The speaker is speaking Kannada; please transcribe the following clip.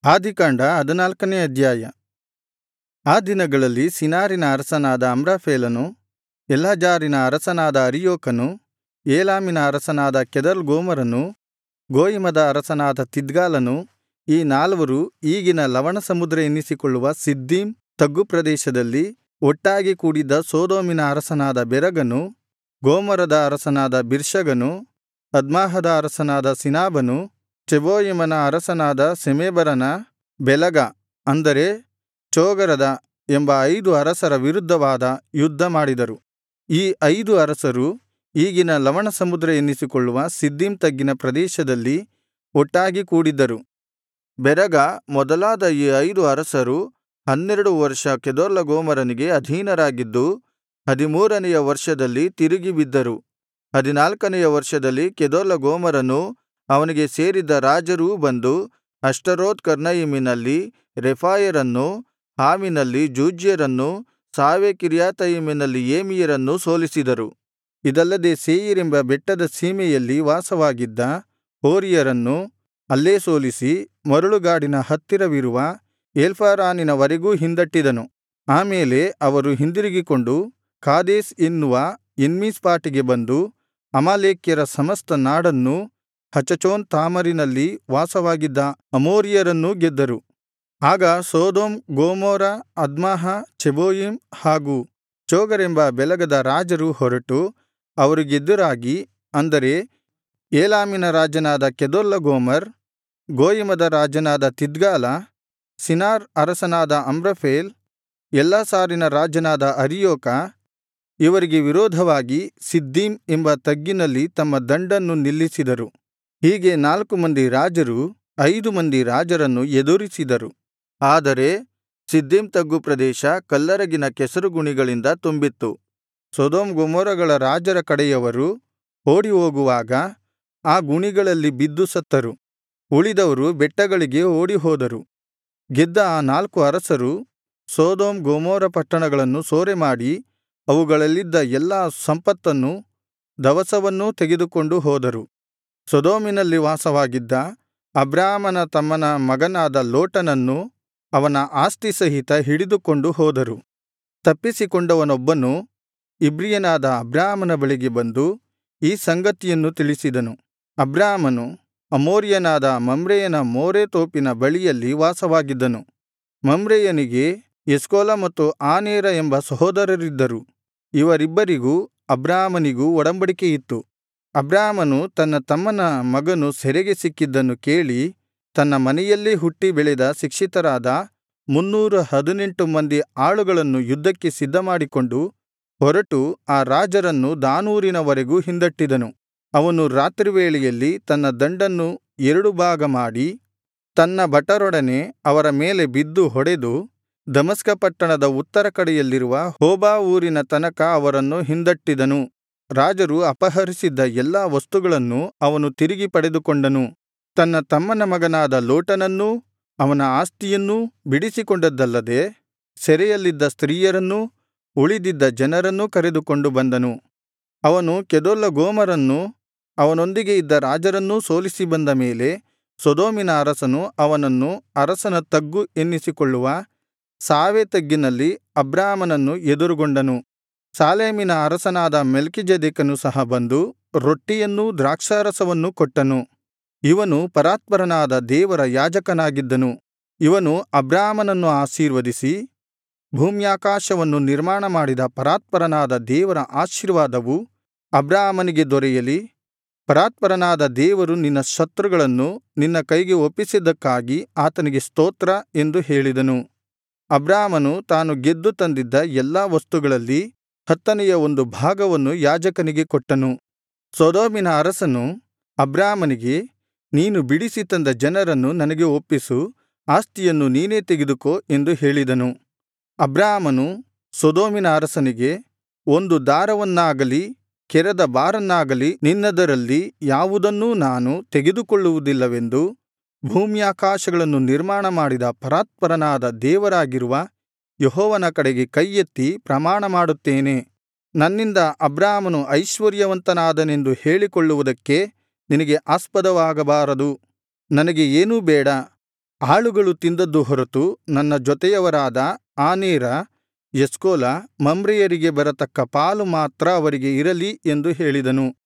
ಆದಿಕಾಂಡ ಹದಿನಾಲ್ಕನೇ ಅಧ್ಯಾಯ ಆ ದಿನಗಳಲ್ಲಿ ಶಿನಾರಿನ ಅರಸನಾದ ಅಮ್ರಾಫೆಲನು ಎಲ್ಲಜಾರಿನ ಅರಸನಾದ ಅರಿಯೋಕನು ಏಲಾಮಿನ ಅರಸನಾದ ಕೆದೊರ್ಲಗೋಮರನು ಗೋಯಿಮದ ಅರಸನಾದ ತಿದ್ಗಾಲನು ಈ ನಾಲ್ವರು ಈಗಿನ ಲವಣಸಮುದ್ರ ಎನ್ನಿಸಿಕೊಳ್ಳುವ ಸಿದ್ದೀಮ್ ತಗ್ಗು ಪ್ರದೇಶದಲ್ಲಿ ಒಟ್ಟಾಗಿ ಕೂಡಿದ್ದ ಸೊದೋಮಿನ ಅರಸನಾದ ಬೆರಗನು ಗೊಮೋರದ ಅರಸನಾದ ಬಿರ್ಶಗನು ಅದ್ಮಾಹದ ಅರಸನಾದ ಶಿನಾಬನು ಚೆಬೋಯಿಮನ ಅರಸನಾದ ಶೆಮೇಬರನ ಬೆಲಗ ಅಂದರೆ ಚೋಗರದ ಎಂಬ ಐದು ಅರಸರ ವಿರುದ್ಧವಾದ ಯುದ್ಧ ಮಾಡಿದರು ಈ ಐದು ಅರಸರು ಈಗಿನ ಲವಣಸಮುದ್ರ ಎನ್ನಿಸಿಕೊಳ್ಳುವ ಸಿದ್ದೀಮ್ ತಗ್ಗಿನ ಪ್ರದೇಶದಲ್ಲಿ ಒಟ್ಟಾಗಿ ಕೂಡಿದ್ದರು ಬೆರಗ ಮೊದಲಾದ ಈ ಐದು ಅರಸರು ಹನ್ನೆರಡು ವರ್ಷ ಕೆದೊರ್ಲಗೋಮರನಿಗೆ ಅಧೀನರಾಗಿದ್ದು ಹದಿಮೂರನೆಯ ವರ್ಷದಲ್ಲಿ ತಿರುಗಿ ಬಿದ್ದರು ಹದಿನಾಲ್ಕನೆಯ ವರ್ಷದಲ್ಲಿ ಕೆದೊರ್ಲಗೋಮರನೂ ಅವನಿಗೆ ಸೇರಿದ್ದ ರಾಜರೂ ಬಂದು ಅಷ್ಟರೋತ್ ಕರ್ನಯಿಮಿನಲ್ಲಿ ರೆಫಾಯರನ್ನೂ ಹಾಮಿನಲ್ಲಿ ಜೂಜ್ಯರನ್ನೂ ಶಾವೆ ಕಿರ್ಯಾತಯಿಮಿನಲ್ಲಿ ಏಮಿಯರನ್ನೂ ಸೋಲಿಸಿದರು ಇದಲ್ಲದೆ ಸೇಯೀರೆಂಬ ಬೆಟ್ಟದ ಸೀಮೆಯಲ್ಲಿ ವಾಸವಾಗಿದ್ದ ಹೋರಿಯರನ್ನು ಅಲ್ಲೇ ಸೋಲಿಸಿ ಮರಳುಗಾಡಿನ ಹತ್ತಿರವಿರುವ ಏಲ್ಪಾರಾನಿನ ವರೆಗೂ ಹಿಂದಟ್ಟಿದನು ಆಮೇಲೆ ಅವರು ಹಿಂದಿರುಗಿಕೊಂಡು ಕಾದೇಶ್ ಎನ್ನುವ ಎನ್ಮಿಷ್ಪಾಟಿಗೆ ಬಂದು ಅಮಾಲೇಕ್ಯರ ಸಮಸ್ತ ನಾಡನ್ನೂ ಹಚಚೋನ್ ತಾಮರಿನಲ್ಲಿ ವಾಸವಾಗಿದ್ದ ಅಮೋರಿಯರನ್ನೂ ಗೆದ್ದರು ಆಗ ಸೊದೋಮ್ ಗೊಮೋರ ಅದ್ಮಾಹ ಚೆಬೋಯಿಮ್ ಹಾಗೂ ಚೋಗರೆಂಬ ಬೆಲಗದ ರಾಜರು ಹೊರಟು ಅವರಿಗೆದುರಾಗಿ ಅಂದರೆ ಏಲಾಮಿನ ರಾಜನಾದ ಕೆದೊರ್ಲಗೋಮರ್ ಗೋಯಿಮದ ರಾಜನಾದ ತಿದ್ಗಾಲ ಶಿನಾರ್ ಅರಸನಾದ ಅಮ್ರಫೇಲ್ ಎಲ್ಲಾಸಾರಿನ ರಾಜನಾದ ಅರಿಯೋಕ ಇವರಿಗೆ ವಿರೋಧವಾಗಿ ಸಿದ್ದೀಮ್ ಎಂಬ ತಗ್ಗಿನಲ್ಲಿ ತಮ್ಮ ದಂಡನ್ನು ನಿಲ್ಲಿಸಿದರು ಹೀಗೆ ನಾಲ್ಕು ಮಂದಿ ರಾಜರು ಐದು ಮಂದಿ ರಾಜರನ್ನು ಎದುರಿಸಿದರು ಆದರೆ ಸಿದ್ದೀಮ್ ತಗ್ಗು ಪ್ರದೇಶ ಕಲ್ಲರಗಿನ ಕೆಸರುಗುಣಿಗಳಿಂದ ತುಂಬಿತ್ತು ಸೊದೋಮ್ ಗೊಮೋರಗಳ ರಾಜರ ಕಡೆಯವರು ಓಡಿಹೋಗುವಾಗ ಆ ಗುಣಿಗಳಲ್ಲಿ ಬಿದ್ದು ಸತ್ತರು ಉಳಿದವರು ಬೆಟ್ಟಗಳಿಗೆ ಓಡಿಹೋದರು ಗೆದ್ದ ಆ ನಾಲ್ಕು ಅರಸರು ಸೊದೋಮ್ ಗೊಮೋರ ಪಟ್ಟಣಗಳನ್ನು ಸೂರೆಮಾಡಿ ಅವುಗಳಲ್ಲಿದ್ದ ಎಲ್ಲಾ ಸಂಪತ್ತನ್ನೂ ದವಸವನ್ನೂ ತೆಗೆದುಕೊಂಡು ಹೋದರು ಸೊದೋಮಿನಲ್ಲಿ ವಾಸವಾಗಿದ್ದ ಅಬ್ರಾಮನ ತಮ್ಮನ ಮಗನಾದ ಲೋಟನನ್ನು ಅವನ ಆಸ್ತಿ ಸಹಿತ ಹಿಡಿದುಕೊಂಡು ಹೋದರು ತಪ್ಪಿಸಿಕೊಂಡವನೊಬ್ಬನು ಇಬ್ರಿಯನಾದ ಅಬ್ರಾಮನ ಬಳಿಗೆ ಬಂದು ಈ ಸಂಗತಿಯನ್ನು ತಿಳಿಸಿದನು ಅಬ್ರಾಮನು ಅಮೋರಿಯನಾದ ಮಮ್ರೆಯನ ಮೋರೆ ತೋಪಿನ ಬಳಿಯಲ್ಲಿ ವಾಸವಾಗಿದ್ದನು ಮಮ್ರೆಯನಿಗೆ ಎಷ್ಕೋಲ ಮತ್ತು ಆನೇರ ಎಂಬ ಸಹೋದರರಿದ್ದರು ಇವರಿಬ್ಬರಿಗೂ ಅಬ್ರಾಮನಿಗೂ ಒಡಂಬಡಿಕೆಯಿತ್ತು ಅಬ್ರಾಮನು ತನ್ನ ತಮ್ಮನ ಮಗನು ಸೆರೆಗೆ ಸಿಕ್ಕಿದ್ದನ್ನು ಕೇಳಿ ತನ್ನ ಮನೆಯಲ್ಲೇ ಹುಟ್ಟಿ ಬೆಳೆದ ಶಿಕ್ಷಿತರಾದ ಮುನ್ನೂರ ಹದಿನೆಂಟು ಮಂದಿ ಆಳುಗಳನ್ನು ಯುದ್ಧಕ್ಕೆ ಸಿದ್ಧಮಾಡಿಕೊಂಡು ಹೊರಟು ಆ ರಾಜರನ್ನು ದಾನೂರಿನವರೆಗೂ ಹಿಂದಟ್ಟಿದನು ಅವನು ರಾತ್ರಿವೇಳೆಯಲ್ಲಿ ತನ್ನ ದಂಡನ್ನು ಎರಡು ಭಾಗ ಮಾಡಿ ತನ್ನ ಭಟರೊಡನೆ ಅವರ ಮೇಲೆ ಬಿದ್ದು ಹೊಡೆದು ದಮಸ್ಕ ಪಟ್ಟಣದ ಉತ್ತರ ಕಡೆಯಲ್ಲಿರುವ ಹೋಬಾ ಊರಿನ ತನಕ ಅವರನ್ನು ಹಿಂದಟ್ಟಿದನು ರಾಜರು ಅಪಹರಿಸಿದ್ದ ಎಲ್ಲಾ ವಸ್ತುಗಳನ್ನು ಅವನು ತಿರುಗಿ ಪಡೆದುಕೊಂಡನು ತನ್ನ ತಮ್ಮನ ಮಗನಾದ ಲೋಟನನ್ನೂ ಅವನ ಆಸ್ತಿಯನ್ನೂ ಬಿಡಿಸಿಕೊಂಡದ್ದಲ್ಲದೆ ಸೆರೆಯಲ್ಲಿದ್ದ ಸ್ತ್ರೀಯರನ್ನೂ ಉಳಿದಿದ್ದ ಜನರನ್ನೂ ಕರೆದುಕೊಂಡು ಬಂದನು ಅವನು ಕೆದೊರ್ಲಗೋಮರನ್ನೂ ಅವನೊಂದಿಗೆ ಇದ್ದ ರಾಜರನ್ನೂ ಸೋಲಿಸಿ ಬಂದ ಮೇಲೆ ಸೊದೋಮಿನ ಅರಸನು ಅವನನ್ನು ಅರಸನ ತಗ್ಗು ಎನ್ನಿಸಿಕೊಳ್ಳುವ ಸಾವೆ ತಗ್ಗಿನಲ್ಲಿ ಅಬ್ರಾಮನನ್ನು ಎದುರುಗೊಂಡನು ಸಾಲೇಮಿನ ಅರಸನಾದ ಮೆಲ್ಕಿಜೆದೆಕನು ಸಹ ಬಂದು ರೊಟ್ಟಿಯನ್ನೂ ದ್ರಾಕ್ಷಾರಸವನ್ನೂ ಕೊಟ್ಟನು ಇವನು ಪರಾತ್ಪರನಾದ ದೇವರ ಯಾಜಕನಾಗಿದ್ದನು ಇವನು ಅಬ್ರಾಮನನ್ನು ಆಶೀರ್ವದಿಸಿ ಭೂಮ್ಯಾಕಾಶವನ್ನು ನಿರ್ಮಾಣ ಮಾಡಿದ ಪರಾತ್ಪರನಾದ ದೇವರ ಆಶೀರ್ವಾದವು ಅಬ್ರಾಮನಿಗೆ ದೊರೆಯಲಿ ಪರಾತ್ಪರನಾದ ದೇವರು ನಿನ್ನ ಶತ್ರುಗಳನ್ನು ನಿನ್ನ ಕೈಗೆ ಒಪ್ಪಿಸಿದ್ದಕ್ಕಾಗಿ ಆತನಿಗೆ ಸ್ತೋತ್ರ ಎಂದು ಹೇಳಿದನು ಅಬ್ರಾಮನು ತಾನು ಗೆದ್ದು ತಂದಿದ್ದ ಎಲ್ಲಾ ವಸ್ತುಗಳಲ್ಲಿ ಹತ್ತನೆಯ ಒಂದು ಭಾಗವನ್ನು ಯಾಜಕನಿಗೆ ಕೊಟ್ಟನು ಸೊದೋಮಿನ ಅರಸನು ಅಬ್ರಾಮನಿಗೆ ನೀನು ಬಿಡಿಸಿ ತಂದ ಜನರನ್ನು ನನಗೆ ಒಪ್ಪಿಸು ಆಸ್ತಿಯನ್ನು ನೀನೇ ತೆಗೆದುಕೋ ಎಂದು ಹೇಳಿದನು ಅಬ್ರಾಮನು ಸೊದೋಮಿನ ಅರಸನಿಗೆ ಒಂದು ದಾರವನ್ನಾಗಲಿ ಕೆರದ ಬಾರನ್ನಾಗಲಿ ನಿನ್ನದರಲ್ಲಿ ಯಾವುದನ್ನೂ ನಾನು ತೆಗೆದುಕೊಳ್ಳುವುದಿಲ್ಲವೆಂದು ಭೂಮ್ಯಾಕಾಶಗಳನ್ನು ನಿರ್ಮಾಣ ಮಾಡಿದ ಪರಾತ್ಪರನಾದ ದೇವರಾಗಿರುವ ಯೆಹೋವನ ಕಡೆಗೆ ಕೈಯೆತ್ತಿ ಪ್ರಮಾಣ ಮಾಡುತ್ತೇನೆ ನನ್ನಿಂದ ಅಬ್ರಾಮನು ಐಶ್ವರ್ಯವಂತನಾದನೆಂದು ಹೇಳಿಕೊಳ್ಳುವುದಕ್ಕೆ ನಿನಗೆ ಆಸ್ಪದವಾಗಬಾರದು ನನಗೆ ಏನೂ ಬೇಡ ಆಳುಗಳು ತಿಂದದ್ದು ಹೊರತು ನನ್ನ ಜೊತೆಯವರಾದ ಆನೇರ ಎಷ್ಕೋಲ ಮಮ್ರೆಯರಿಗೆ ಬರತಕ್ಕ ಪಾಲು ಮಾತ್ರ ಅವರಿಗೆ ಇರಲಿ ಎಂದು ಹೇಳಿದನು